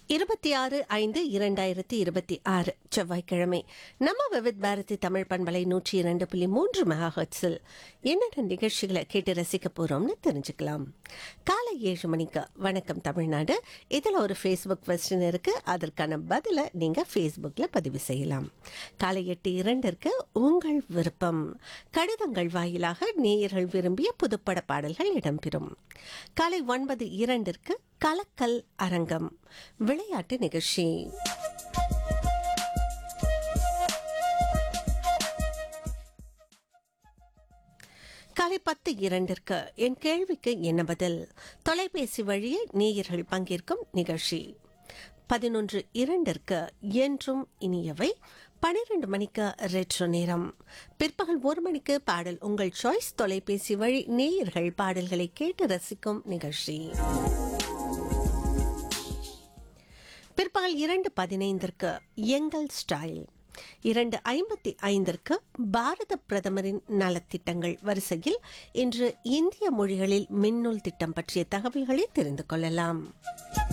இருபத்தி ஆறு ஐந்து இரண்டாயிரத்தி இருபத்தி ஆறு செவ்வாய்க்கிழமை நம்ம விவித் பாரதி தமிழ் பண்பலை நூற்றி இரண்டு புள்ளி மூன்று மெகா ஹெர்ட்ஸில் என்னென்ன நிகழ்ச்சிகளை கேட்டு ரசிக்க போறோம்னு தெரிஞ்சுக்கலாம் காலை ஏழு மணிக்கு வணக்கம் தமிழ்நாடு இதில் ஒரு ஃபேஸ்புக் கொஸ்டின் இருக்கு அதற்கான பதிலை நீங்க ஃபேஸ்புக்கில் பதிவு செய்யலாம் காலை எட்டு இரண்டிற்கு உங்கள் விருப்பம் கடிதங்கள் வாயிலாக நேயர்கள் விரும்பிய புதுப்பட பாடல்கள் இடம்பெறும் காலை ஒன்பது இரண்டிற்கு கலக்கல் அரங்கம் விளையாட்டு நிகழ்ச்சி காலை பத்து இரண்டிற்கு என் கேள்விக்கு என்ன பதில் தொலைபேசி வழியே நேயர்கள் பங்கேற்கும் நிகழ்ச்சி பதினொன்று இரண்டிற்கு என்றும் இனியவை பனிரெண்டு மணிக்கு ரெட்ரோ நேரம் பிற்பகல் ஒரு மணிக்கு பாடல் உங்கள் சாய்ஸ் தொலைபேசி வழி நேயர்கள் பாடல்களை கேட்டு ரசிக்கும் நிகழ்ச்சி பிற்பகல் இரண்டு பதினைந்திற்கு எங்கள் ஸ்டைல் இரண்டு ஐம்பத்தி ஐந்திற்கு பாரத பிரதமரின் நலத்திட்டங்கள் வரிசையில் இன்று இந்திய மொழிகளில் மின்னூல் திட்டம் பற்றிய தகவல்களை தெரிந்து கொள்ளலாம்